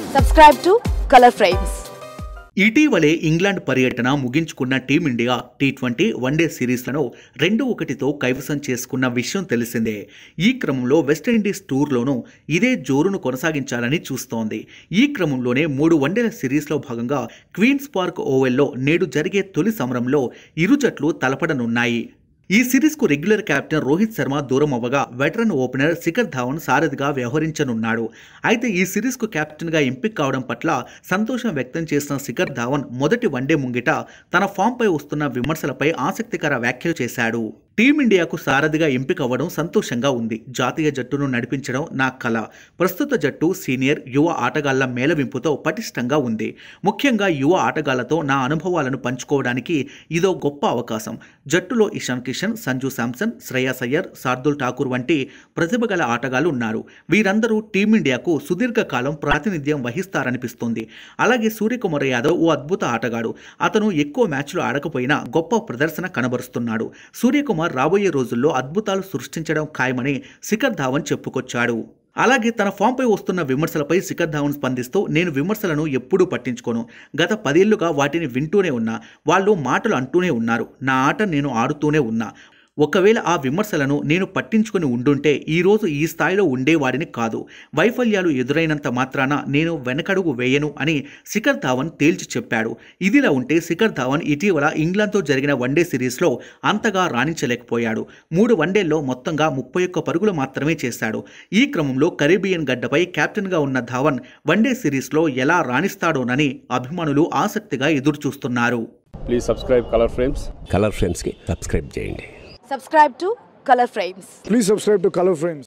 Subscribe to Color Frames. ఇటీవలే England పర్యటన ముగించుకున్న టీమిండియా టీ ట్వంటీ వన్డే సిరీస్లను రెండు ఒకటితో కైవసం చేసుకున్న విషయం తెలిసిందే ఈ క్రమంలో వెస్టిండీస్ టూర్లోనూ ఇదే జోరును కొనసాగించాలని చూస్తోంది ఈ క్రమంలోనే మూడు వన్డేల సిరీస్లో భాగంగా క్వీన్స్ పార్క్ ఓవెల్లో నేడు జరిగే తొలి సమరంలో ఇరు జట్లు తలపడనున్నాయి ఈ సిరీస్కు రెగ్యులర్ కెప్టెన్ రోహిత్ శర్మ దూరం అవ్వగా వెటరన్ ఓపెనర్ శిఖర్ ధావన్ సారథిగా వ్యవహరించనున్నాడు అయితే ఈ సిరీస్కు కెప్టెన్గా ఎంపిక కావడం పట్ల సంతోషం వ్యక్తం చేసిన శిఖర్ ధావన్ మొదటి వన్డే ముంగిట తన ఫామ్పై వస్తున్న విమర్శలపై ఆసక్తికర వ్యాఖ్యలు చేశాడు టీమిండియాకు సారథిగా ఎంపిక అవ్వడం సంతోషంగా ఉంది జాతీయ జట్టును నడిపించడం నా కల ప్రస్తుత జట్టు సీనియర్ యువ ఆటగాళ్ల మేళవింపుతో పటిష్టంగా ఉంది ముఖ్యంగా యువ ఆటగాళ్లతో నా అనుభవాలను పంచుకోవడానికి ఇదో గొప్ప అవకాశం జట్టులో ఇషాన్ కిషన్ సంజు శాంసన్ శ్రేయస్ అయ్యర్ శార్దుల్ ఠాకూర్ వంటి ప్రతిభ గల ఆటగాళ్లు ఉన్నారు వీరందరూ టీమిండియాకు సుదీర్ఘకాలం ప్రాతినిధ్యం వహిస్తారనిపిస్తుంది అలాగే సూర్యకుమార్ యాదవ్ ఓ అద్భుత ఆటగాడు అతను ఎక్కువ మ్యాచ్లు ఆడకపోయినా గొప్ప ప్రదర్శన కనబరుస్తున్నాడు సూర్యకుమార్ రాబోయే రోజుల్లో అద్భుతాలు సృష్టించడం ఖాయమని శిఖర్ ధావన్ చెప్పుకొచ్చాడు అలాగే తన ఫామ్పై వస్తున్న విమర్శలపై శిఖర్ ధావన్ స్పందిస్తూ నేను విమర్శలను ఎప్పుడూ పట్టించుకోను గత పదేళ్లుగా వాటిని వింటూనే ఉన్నా వాళ్ళు మాటలు అంటూనే ఉన్నారు నా ఆట నేను ఆడుతూనే ఉన్నా ఒకవేళ ఆ విమర్శలను నేను పట్టించుకుని ఉండుంటే ఈరోజు ఈ స్థాయిలో ఉండేవాడిని కాదు వైఫల్యాలు ఎదురైనంత మాత్రాన నేను వెనకడుగు వేయను అని శిఖర్ ధావన్ తేల్చి చెప్పాడు ఇదిలా ఉంటే శిఖర్ ధావన్ ఇటీవల ఇంగ్లాండ్తో జరిగిన వన్డే సిరీస్లో అంతగా రాణించలేకపోయాడు మూడు వన్డేల్లో మొత్తంగా ముప్పై ఒక్క పరుగులు మాత్రమే చేశాడు ఈ క్రమంలో కరీబియన్ గడ్డపై కెప్టెన్గా ఉన్న ధావన్ వన్డే సిరీస్లో ఎలా రాణిస్తాడోనని అభిమానులు ఆసక్తిగా ఎదురుచూస్తున్నారు please subscribe colour frames colour ఫ్రేమ్స్కి సబ్స్క్రైబ్ చేయండి Subscribe to Color Frames. Please subscribe to Color Frames.